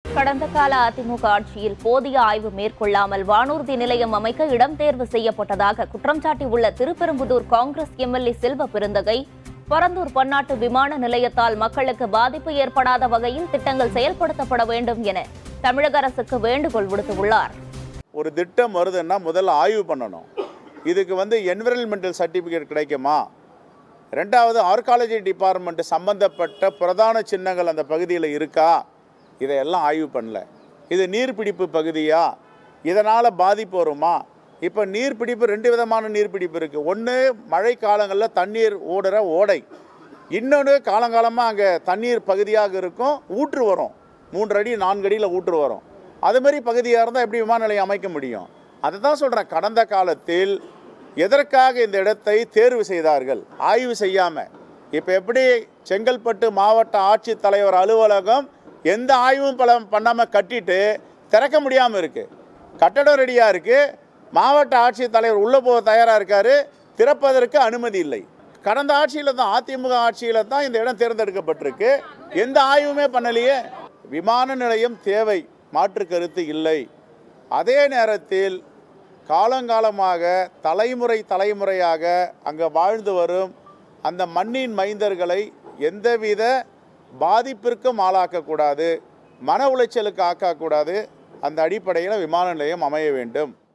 கடந்த கால அதிமுக ஆட்சியில் போதிய ஆய்வு மேற்கொள்ளாமல் வானூர்தி நிலையம் அமைக்க இடம் தேர்வு செய்யப்பட்டதாக குற்றம் சாட்டியுள்ள திருப்பெரும்புதூர் காங்கிரஸ் எம்எல்ஏ செல்வ பெருந்தகை பரந்தூர் பன்னாட்டு விமான நிலையத்தால் மக்களுக்கு பாதிப்பு ஏற்படாத வகையில் திட்டங்கள் செயல்படுத்தப்பட வேண்டும் என தமிழக அரசுக்கு வேண்டுகோள் விடுத்துள்ளார் ஒரு திட்டம் வருதுன்னா முதல்ல ஆய்வு பண்ணணும் இதுக்கு வந்து என்விரான்மெண்டல் சர்டிஃபிகேட் கிடைக்குமா ரெண்டாவது ஆர்காலஜி டிபார்ட்மெண்ட் சம்பந்தப்பட்ட பிரதான சின்னங்கள் அந்த பகுதியில் இருக்கா இதையெல்லாம் ஆய்வு பண்ணல இது நீர்பிடிப்பு பகுதியா இதனால் பாதிப்பு வருமா இப்போ நீர்பிடிப்பு ரெண்டு விதமான நீர்பிடிப்பு இருக்குது ஒன்று மழை காலங்களில் தண்ணீர் ஓடுற ஓடை இன்னொன்று காலங்காலமாக அங்கே தண்ணீர் பகுதியாக இருக்கும் ஊற்று வரும் மூன்று அடி நான்கு அடியில் ஊற்று வரும் அது மாதிரி பகுதியாக இருந்தால் எப்படி விமான நிலையம் அமைக்க முடியும் அதை தான் சொல்கிறேன் கடந்த காலத்தில் எதற்காக இந்த இடத்தை தேர்வு செய்தார்கள் ஆய்வு செய்யாமல் இப்போ எப்படி செங்கல்பட்டு மாவட்ட ஆட்சித்தலைவர் அலுவலகம் எந்த ஆய்வும் பல பண்ணாமல் கட்டிட்டு திறக்க முடியாமல் இருக்குது கட்டடம் ரெடியாக இருக்குது மாவட்ட ஆட்சித்தலைவர் உள்ளே போக தயாராக இருக்கார் திறப்பதற்கு அனுமதி இல்லை கடந்த ஆட்சியில் தான் அதிமுக ஆட்சியில் தான் இந்த இடம் தேர்ந்தெடுக்கப்பட்டிருக்கு எந்த ஆய்வுமே பண்ணலையே விமான நிலையம் தேவை மாற்று கருத்து இல்லை அதே நேரத்தில் காலங்காலமாக தலைமுறை தலைமுறையாக அங்கே வாழ்ந்து வரும் அந்த மண்ணின் மைந்தர்களை எந்தவித பாதிப்பிற்கும் ஆளாக்கக்கூடாது மன உளைச்சலுக்கு ஆக்கக்கூடாது அந்த அடிப்படையில் விமான நிலையம் அமைய வேண்டும்